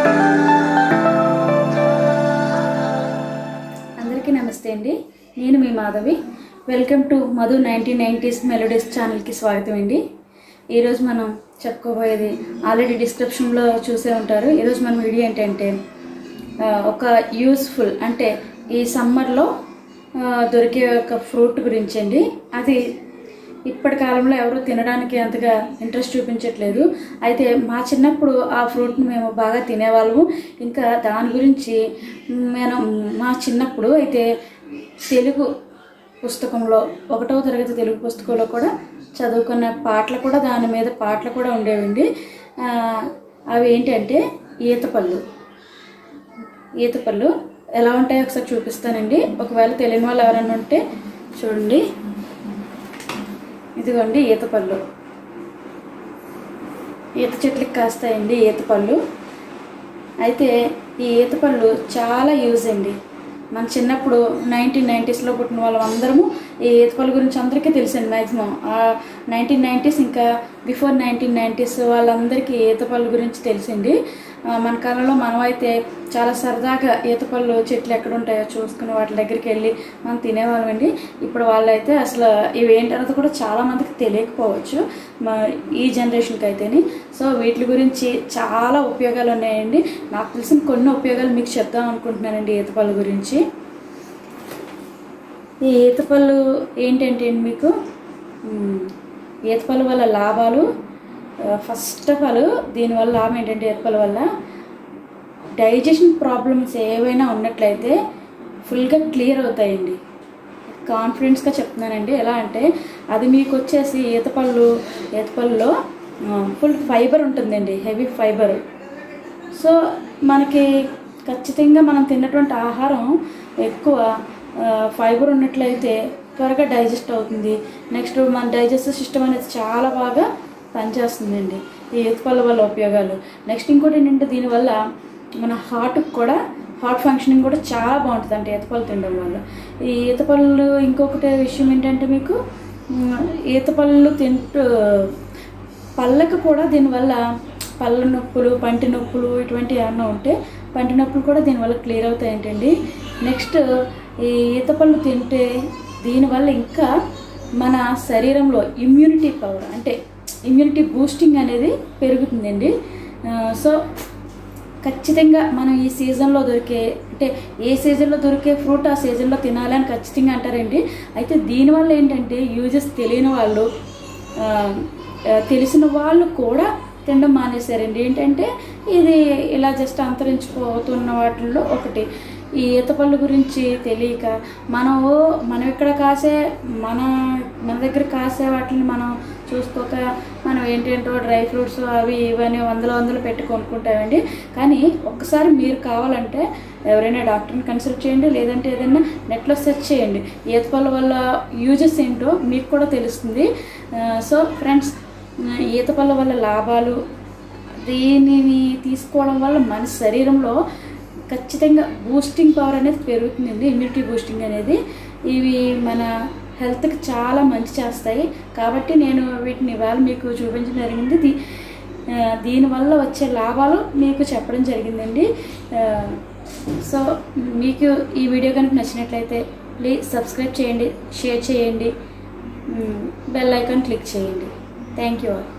అందరికీ నమస్తే అండి నేను మీ Madhavi welcome to Madhu nineteen nineties melodies ఛానల్కి స్వాగతం అండి ఈరోజు మనం చెప్పుకోబోయేది ఆల్రెడీ డిస్క్రిప్షన్లో చూసే ఉంటారు ఈరోజు మన వీడియో ఏంటంటే ఆ, ఒక యూస్ఫుల్ అంటే ఈ సమ్మర్లో ఆ, దొరికే ఒక ఫ్రూట్ గురించి అండి అది ఇప్పటి కాలంలో ఎవరు తినడానికి అంతగా ఇంట్రెస్ట్ చూపించట్లేదు అయితే మా చిన్నప్పుడు ఆ ఫ్రూట్ని మేము బాగా తినేవాళ్ళము ఇంకా దాని గురించి మనం మా చిన్నప్పుడు అయితే తెలుగు పుస్తకంలో ఒకటవ తరగతి తెలుగు పుస్తకంలో కూడా చదువుకున్న పాటలు కూడా దాని మీద పాటలు కూడా ఉండేవండి ఆ, అవి ఏంటంటే ఈతపళ్ళు ఈతపళ్ళు ఎలా ఉంటాయో ఒకసారి చూపిస్తానండి ఒకవేళ తెలియని వాళ్ళు ఎవరైనా ఉంటే చూడండి ఇదిగోండి ఈతపళ్ళు ఈత చెట్లకి కాస్తాయండి ఈతపళ్ళు అయితే ఈ ఈతపళ్ళు చాలా యూజ్ అండి మన చిన్నప్పుడు నైన్టీన్ నైంటీస్లో పుట్టిన వాళ్ళం అందరము ఈ ఈతపళ్ళ గురించి అందరికీ తెలుసండి మ్యాక్సిమం నైన్టీన్ నైంటీస్ ఇంకా బిఫోర్ నైన్టీన్ నైంటీస్ వాళ్ళందరికీ ఈతపళ్ళ గురించి తెలిసింది ఆ, మన కాలంలో మనం అయితే చాలా సరదాగా ఈతపళ్ళు చెట్లు ఎక్కడ ఉంటాయో చూసుకుని వాటి దగ్గరికి వెళ్ళి మనం తినేవాళ్ళమండి ఇప్పుడు వాళ్ళైతే అసలు ఇవి ఏంటన్నది కూడా చాలా మందికి తెలియకపోవచ్చు మా ఈ జనరేషన్కి అయితేని సో వీటి గురించి చాలా ఉపయోగాలు ఉన్నాయండి నాకు తెలిసిన కొన్ని ఉపయోగాలు మీకు చెప్దాం అనుకుంటున్నానండి ఈతపళ్ళ గురించి ఈ ఈతపళ్ళు ఏంటంటే అండి మీకు మ్, ఈతపళ్ళ వల్ల లాభాలు ఫస్ట్ ఆఫ్ ఆల్ దీనివల్ల లాభం ఏంటంటే ఈతపళ్ళ వల్ల డైజెషన్ ప్రాబ్లమ్స్ ఏవైనా ఉన్నట్లయితే ఫుల్గా క్లియర్ అవుతాయండి కాన్ఫిడెన్స్గా చెప్తున్నానండి ఎలా అంటే అది మీకు వచ్చేసి ఈతపళ్ళు ఈతపళ్ళలో ఫుల్ ఫైబర్ ఉంటుందండి హెవీ ఫైబర్ సో మనకి ఖచ్చితంగా మనం తిన్నటువంటి ఆహారం ఎక్కువ ఫైబర్ ఉన్నట్లయితే త్వరగా డైజెస్ట్ అవుతుంది నెక్స్ట్ మన డైజెస్టివ్ సిస్టమ్ అనేది చాలా బాగా పనిచేస్తుందండి ఈ ఈతపళ్ళ వల్ల ఉపయోగాలు నెక్స్ట్ ఇంకోటి ఏంటంటే దీనివల్ల మన హార్ట్కి కూడా హార్ట్ ఫంక్షనింగ్ కూడా చాలా బాగుంటుంది అంటే ఈతపళ్ళు తినడం వల్ల ఈ ఈతపళ్ళు ఇంకొకటి విషయం ఏంటంటే మీకు మ్, ఈతపళ్ళు తింటూ పళ్ళకు కూడా దీనివల్ల పళ్ళ నొప్పులు పంటి నొప్పులు ఇటువంటి ఏమన్నా ఉంటే పంటి నొప్పులు కూడా దీనివల్ల క్లియర్ అవుతాయి ఏంటండి నెక్స్ట్ ఈ ఈత పళ్ళు తింటే దీనివల్ల ఇంకా మన శరీరంలో ఇమ్యూనిటీ పవర్ అంటే ఇమ్యూనిటీ బూస్టింగ్ అనేది పెరుగుతుందండి ఆ, సో ఖచ్చితంగా మనం ఈ సీజన్లో దొరికే అంటే ఏ సీజన్లో దొరికే ఫ్రూట్ ఆ సీజన్లో తినాలి అని ఖచ్చితంగా అంటారండి అయితే దీనివల్ల ఏంటంటే యూజెస్ తెలియని వాళ్ళు ఆ, ఆ, తెలిసిన వాళ్ళు కూడా తినడం మానేశారండి ఏంటంటే ఇది ఇలా జస్ట్ అంతరించిపోతున్న వాటిల్లో ఒకటి ఈ ఈతపళ్ళు గురించి తెలియక మనం మనం ఇక్కడ కాసే మన మన దగ్గర కాసే వాటిని మనం చూసుకోక మనం ఏంటంటో డ్రై ఫ్రూట్స్ అవి ఇవన్నీ వందల వందలు పెట్టి కొనుక్కుంటామండి కానీ ఒక్కసారి మీరు కావాలంటే ఎవరైనా డాక్టర్ని కన్సల్ట్ చేయండి లేదంటే ఏదైనా నెట్లో సెర్చ్ చేయండి ఈతపళ్ళ వల్ల యూజెస్ ఏంటో మీకు కూడా తెలుస్తుంది సో ఫ్రెండ్స్ ఈతపళ్ళ వల్ల లాభాలు దీనిని తీసుకోవడం వల్ల మన శరీరంలో ఖచ్చితంగా బూస్టింగ్ పవర్ అనేది పెరుగుతుందండి ఇమ్యూనిటీ బూస్టింగ్ అనేది ఇవి మన హెల్త్కి చాలా మంచి చేస్తాయి కాబట్టి నేను వీటిని ఇవాళ మీకు చూపించడం జరిగింది దీ ఆ, దీనివల్ల వచ్చే లాభాలు మీకు చెప్పడం జరిగిందండి ఆ, సో మీకు ఈ వీడియో కనుక నచ్చినట్లయితే ప్లీజ్ సబ్స్క్రైబ్ చేయండి షేర్ చేయండి బెల్ ఐకాన్ క్లిక్ చేయండి థ్యాంక్ యూ ఆల్